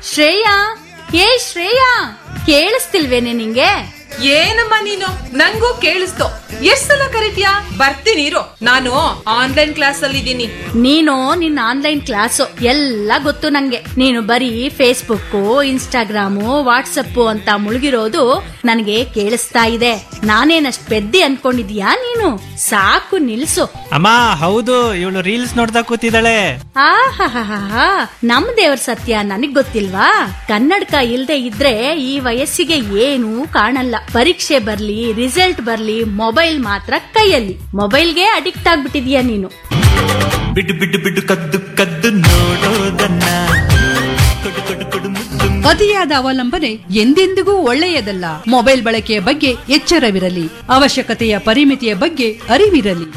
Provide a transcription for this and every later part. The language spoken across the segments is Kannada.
ಶ್ರೇಯಾ ಏ ಶ್ರೇಯಾ ಕೇಳಿಸ್ತಿಲ್ವೇನೆ ನಿಂಗೆ ಏನಮ್ಮ ನೀನು ನಂಗೂ ಕೇಳಿಸ್ತು ಎಷ್ಟ್ ಸಲ ಕರಿತೀಯಾ ಬರ್ತೀನಿ ಇರು ನಾನು ಆನ್ಲೈನ್ ಕ್ಲಾಸ್ ಅಲ್ಲಿ ಇದ್ದೀನಿ ನೀನು ನಿನ್ನ ಆನ್ಲೈನ್ ಕ್ಲಾಸು ಎಲ್ಲ ಗೊತ್ತು ನಂಗೆ ನೀನು ಬರೀ ಫೇಸ್ಬುಕ್ ಇನ್ಸ್ಟಾಗ್ರಾಮು ವಾಟ್ಸಪ್ ಅಂತ ಮುಳುಗಿರೋದು ನನಗೆ ಕೇಳಿಸ್ತಾ ಇದೆ ನಾನೇನಷ್ಟ್ ಪೆದ್ದಿ ಅನ್ಕೊಂಡಿದ್ಯಾ ನೀನು ಸಾಕು ನಿಲ್ಸು ಅಮ್ಮ ಹೌದು ಇವಳು ರೀಲ್ಸ್ ನೋಡ್ತಾ ಕೂತಿದ್ದಾಳೆ ಆಹಾಹಾಹಾ ನಮ್ ದೇವ್ರ ಸತ್ಯ ನನಗ್ ಗೊತ್ತಿಲ್ವಾ ಕನ್ನಡಕ ಇಲ್ದೆ ಇದ್ರೆ ಈ ವಯಸ್ಸಿಗೆ ಏನೂ ಕಾಣಲ್ಲ ಪರೀಕ್ಷೆ ಬರ್ಲಿ ರಿಸಲ್ಟ್ ಬರ್ಲಿ ಮೊಬೈಲ್ ಮಾತ್ರ ಕೈಯಲ್ಲಿ ಮೊಬೈಲ್ಗೆ ಅಡಿಕ್ಟ್ ಆಗ್ಬಿಟ್ಟಿದ್ಯಾ ನೀನು ಬಿಡು ಬಿಡು ಬಿಡು ಕದ್ದು ಕದ್ದು ನೋಡೋದನ್ನ ಕೊಡು ಕೊಡು ಕೊಡು ಮುದ್ದು ಅತಿಯಾದ ಅವಲಂಬನೆ ಎಂದೆಂದಿಗೂ ಒಳ್ಳೆಯದಲ್ಲ ಮೊಬೈಲ್ ಬಳಕೆಯ ಬಗ್ಗೆ ಎಚ್ಚರವಿರಲಿ ಅವಶ್ಯಕತೆಯ ಪರಿಮಿತಿಯ ಬಗ್ಗೆ ಅರಿವಿರಲಿ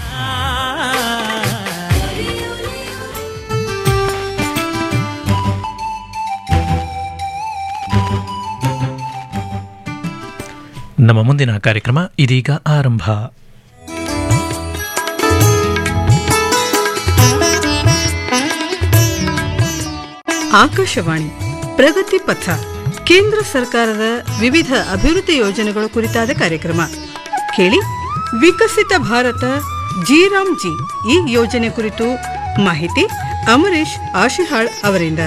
ನಮ್ಮ ಮುಂದಿನ ಕಾರ್ಯಕ್ರಮ ಇದೀಗ ಆರಂಭ ಆಕಾಶವಾಣಿ ಪ್ರಗತಿ ಪಥ ಕೇಂದ್ರ ಸರ್ಕಾರದ ವಿವಿಧ ಅಭಿವೃದ್ಧಿ ಯೋಜನೆಗಳು ಕುರಿತಾದ ಕಾರ್ಯಕ್ರಮ ಕೇಳಿ ವಿಕಸಿತ ಭಾರತ ಜಿರಾಮ್ ಜಿ ಈ ಯೋಜನೆ ಕುರಿತು ಮಾಹಿತಿ ಅಮರೇಶ್ ಆಶಿಹಾಳ್ ಅವರಿಂದ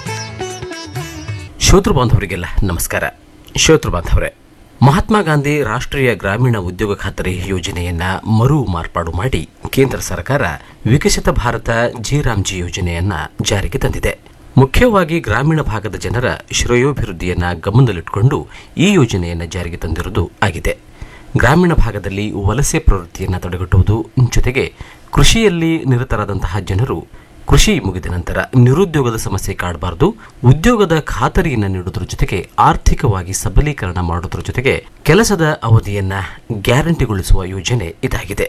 ಶ್ರೋತೃ ಬಾಂಧವರಿಗೆಲ್ಲ ನಮಸ್ಕಾರ ಶ್ರೋತೃ ಬಾಂಧವರೇ ಮಹಾತ್ಮ ಗಾಂಧಿ ರಾಷ್ಟ್ರೀಯ ಗ್ರಾಮೀಣ ಉದ್ಯೋಗ ಖಾತರಿ ಯೋಜನೆಯನ್ನ ಮರು ಮಾರ್ಪಾಡು ಮಾಡಿ ಕೇಂದ್ರ ಸರ್ಕಾರ ವಿಕಸಿತ ಭಾರತ ಜಿರಾಮ್ಜಿ ಯೋಜನೆಯನ್ನ ಜಾರಿಗೆ ತಂದಿದೆ ಮುಖ್ಯವಾಗಿ ಗ್ರಾಮೀಣ ಭಾಗದ ಜನರ ಶ್ರೇಯೋಭಿವೃದ್ಧಿಯನ್ನ ಗಮನದಲ್ಲಿಟ್ಟುಕೊಂಡು ಈ ಯೋಜನೆಯನ್ನ ಜಾರಿಗೆ ತಂದಿರುವುದು ಆಗಿದೆ ಗ್ರಾಮೀಣ ಭಾಗದಲ್ಲಿ ವಲಸೆ ಪ್ರವೃತ್ತಿಯನ್ನು ತಡೆಗಟ್ಟುವುದು ಜೊತೆಗೆ ಕೃಷಿಯಲ್ಲಿ ನಿರತರಾದಂತಹ ಜನರು ಕೃಷಿ ಮುಗಿದ ನಂತರ ನಿರುದ್ಯೋಗದ ಸಮಸ್ಯೆ ಕಾಡಬಾರದು ಉದ್ಯೋಗದ ಖಾತರಿಯನ್ನು ನೀಡುವುದರ ಜೊತೆಗೆ ಆರ್ಥಿಕವಾಗಿ ಸಬಲೀಕರಣ ಮಾಡುವುದರ ಜೊತೆಗೆ ಕೆಲಸದ ಅವಧಿಯನ್ನ ಗ್ಯಾರಂಟಿಗೊಳಿಸುವ ಯೋಜನೆ ಇದಾಗಿದೆ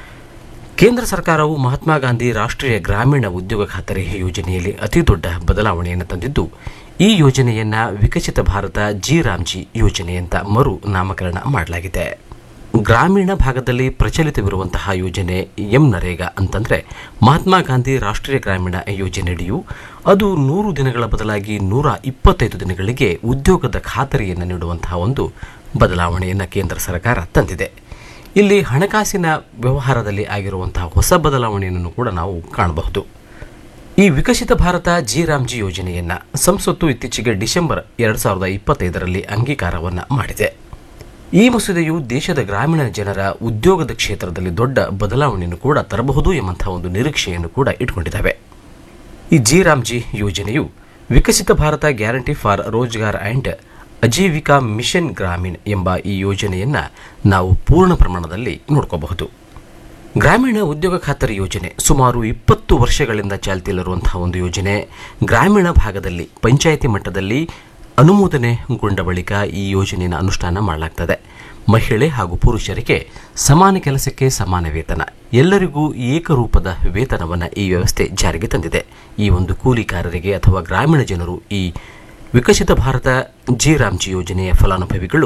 ಕೇಂದ್ರ ಸರ್ಕಾರವು ಮಹಾತ್ಮ ಗಾಂಧಿ ರಾಷ್ಟ್ರೀಯ ಗ್ರಾಮೀಣ ಉದ್ಯೋಗ ಖಾತರಿ ಯೋಜನೆಯಲ್ಲಿ ಅತಿ ದೊಡ್ಡ ಬದಲಾವಣೆಯನ್ನು ತಂದಿದ್ದು ಈ ಯೋಜನೆಯನ್ನ ವಿಕಸಿತ ಭಾರತ ಜಿ ರಾಮ್ಜಿ ಯೋಜನೆ ಅಂತ ಮರು ನಾಮಕರಣ ಮಾಡಲಾಗಿದೆ ಗ್ರಾಮೀಣ ಭಾಗದಲ್ಲಿ ಪ್ರಚಲಿತವಿರುವಂತಹ ಯೋಜನೆ ಎಂ ನರೇಗಾ ಅಂತಂದ್ರೆ ಮಹಾತ್ಮ ಗಾಂಧಿ ರಾಷ್ಟ್ರೀಯ ಗ್ರಾಮೀಣ ಯೋಜನೆಯಡಿಯು ಅದು ನೂರು ದಿನಗಳ ಬದಲಾಗಿ ನೂರ ಇಪ್ಪತ್ತೈದು ದಿನಗಳಿಗೆ ಉದ್ಯೋಗದ ಖಾತರಿಯನ್ನು ನೀಡುವಂತಹ ಒಂದು ಬದಲಾವಣೆಯನ್ನು ಕೇಂದ್ರ ಸರ್ಕಾರ ತಂದಿದೆ ಇಲ್ಲಿ ಹಣಕಾಸಿನ ವ್ಯವಹಾರದಲ್ಲಿ ಆಗಿರುವಂತಹ ಹೊಸ ಬದಲಾವಣೆಯನ್ನು ಕೂಡ ನಾವು ಕಾಣಬಹುದು ಈ ವಿಕಸಿತ ಭಾರತ ಜಿ ರಾಮ್ಜಿ ಯೋಜನೆಯನ್ನ ಸಂಸತ್ತು ಇತ್ತೀಚೆಗೆ ಡಿಸೆಂಬರ್ ಎರಡ್ ಸಾವಿರದ ಇಪ್ಪತ್ತೈದರಲ್ಲಿ ಅಂಗೀಕಾರವನ್ನ ಮಾಡಿದೆ ಈ ಮಸೂದೆಯು ದೇಶದ ಗ್ರಾಮೀಣ ಜನರ ಉದ್ಯೋಗದ ಕ್ಷೇತ್ರದಲ್ಲಿ ದೊಡ್ಡ ಬದಲಾವಣೆಯನ್ನು ಕೂಡ ತರಬಹುದು ಎಂಬಂತಹ ಒಂದು ನಿರೀಕ್ಷೆಯನ್ನು ಕೂಡ ಇಟ್ಕೊಂಡಿದ್ದಾವೆ ಈ ಜಿ ರಾಮ್ಜಿ ಯೋಜನೆಯು Viksit Bharat guarantee for Rozgar and Ajeevika mission Gramin ಎಂಬ ಈ ಯೋಜನೆಯನ್ನ ನಾವು ಪೂರ್ಣ ಪ್ರಮಾಣದಲ್ಲಿ ನೋಡ್ಕೋಬಹುದು ಗ್ರಾಮೀಣ ಉದ್ಯೋಗ ಖಾತರಿ ಯೋಜನೆ ಸುಮಾರು ಇಪ್ಪತ್ತು ವರ್ಷಗಳಿಂದ ಚಾಲ್ತಿಯಲ್ಲಿರುವಂತಹ ಒಂದು ಯೋಜನೆ ಗ್ರಾಮೀಣ ಭಾಗದಲ್ಲಿ ಪಂಚಾಯಿತಿ ಮಟ್ಟದಲ್ಲಿ ಅನುಮೋದನೆಗೊಂಡ ಬಳಿಕ ಈ ಯೋಜನೆಯನ್ನು ಅನುಷ್ಠಾನ ಮಾಡಲಾಗ್ತದೆ ಮಹಿಳೆ ಹಾಗೂ ಪುರುಷರಿಗೆ ಸಮಾನ ಕೆಲಸಕ್ಕೆ ಸಮಾನ ವೇತನ ಎಲ್ಲರಿಗೂ ಏಕರೂಪದ ವೇತನವನ್ನು ಈ ವ್ಯವಸ್ಥೆ ಜಾರಿಗೆ ತಂದಿದೆ ಈ ಒಂದು ಕೂಲಿಕಾರರಿಗೆ ಅಥವಾ ಗ್ರಾಮೀಣ ಜನರು ಈ ವಿಕಸಿತ ಭಾರತ ಜಿ ರಾಮ್ಜಿ ಯೋಜನೆಯ ಫಲಾನುಭವಿಗಳು